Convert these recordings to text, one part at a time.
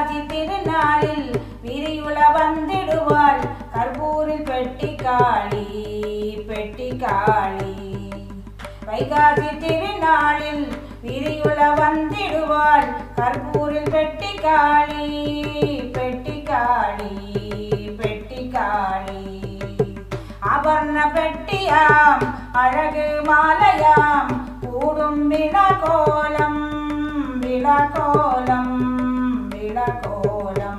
வைகாசி திருநாளில் விரியுல வந்திடுவாள் கற்பூரில் பெட்டி காளி பெட்டி காளி வைகாசி திருநாளில் விரியுல வந்திடுவாள் கற்பூரில் பெட்டி காளி பெட்டி காளி பெட்டி காளி ஆபரண பெட்டியாம் அழகு மாலையாம் கூடும் விழாகோலம் விழாகோலம் விழாகோலம்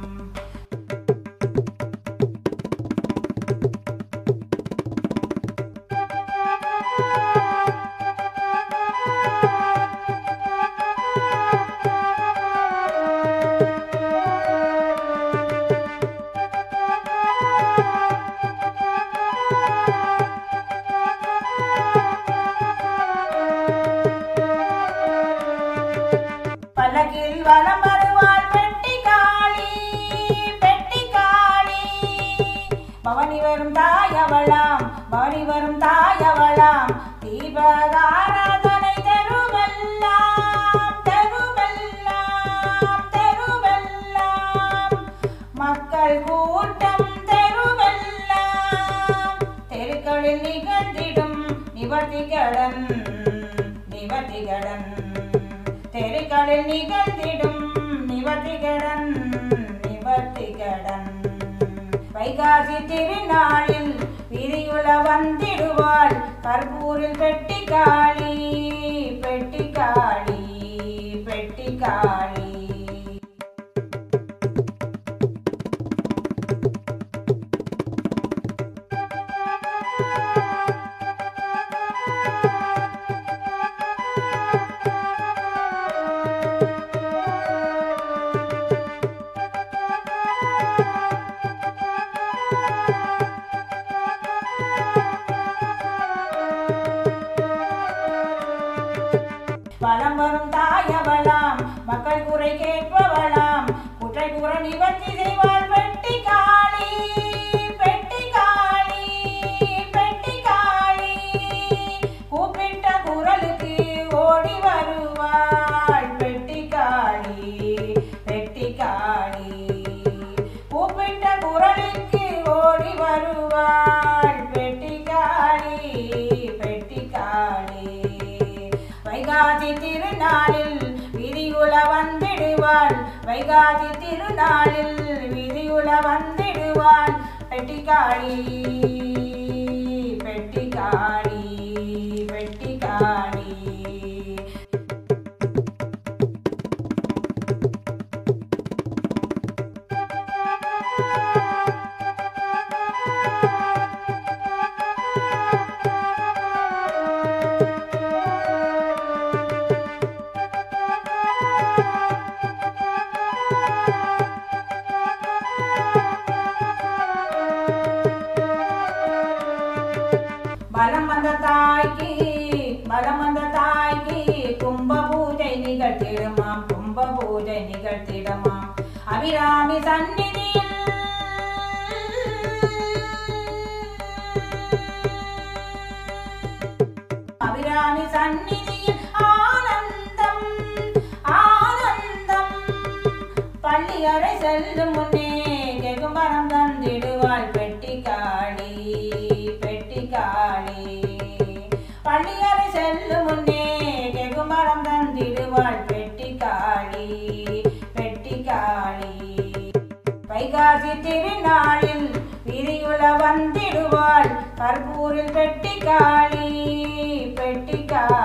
பல்லக்கில் வலம் வருவாள் பெட்டி காளி பெட்டி காளி பவனி வரும் தாயவளாம் பவனி வரும் தாயவளாம் தீபகாராதனை தெருவெல்லாம் தெருவெல்லாம் தெருவெல்லாம் மக்கள் கூட்டம் தெருவெல்லாம் தெருக்களில் நிகழ்ந்திடும் நிவர்த்தி கடன் நிவர்த்தி கடன் தெருக்களில் நிகழ்ந்திடும் நிவர்த்தி கடன் நிவர்த்தி கடன் வைகாசி திருநாளில் விரியுல வந்திடுவாள் கற்பூரில் பெட்டி காளி பெட்டி காளி பெட்டி காளி வலம் வரும் தாயவளாம் மக்கள் குறை கேட்பவளாம் குற்றை குறை நிவர்த்தி செய்வாள் பெட்டி காளி பெட்டி காளி பெட்டி காளி கூப்பிட்ட குரலுக்கு ஓடி வருவாள் பெட்டி காளி பெட்டி காளி கூப்பிட்ட குரலுக்கு ஓடி வருவாள் பெட்டி காளி பெட்டி காளி வைகாசி திருநாளில் விதியுல வந்திடுவாள் வைகாசி திருநாளில் விதியுல வந்திடுவாள் பெட்டிக்காளி பெட்டிக்காளி பெட்டிக்காளி பலம் வந்த தாய்க்கு பலம் வந்த தாய்க்கு கும்ப பூஜை நிகழ்த்திடுமாம் கும்ப பூஜை நிகழ்த்திடுமாம் அபிராமி சந்நிதியில் அபிராமி சந்நிதியில் ஆனந்தம் ஆனந்தம் பள்ளியறை செல்லும் முன்னே கெகுமரம் தந்திடுவாள் பெட்டி காளி பெட்டி காளி பள்ளியறை செல்லும் முன்னே கெகுமரம் தந்திடுவாள் பெட்டி காளி பெட்டி காளி வைகாசி திருநாளில் விரியுல வந்திடுவாள் கற்பூரில் பெட்டி காளி பெட்டி காளி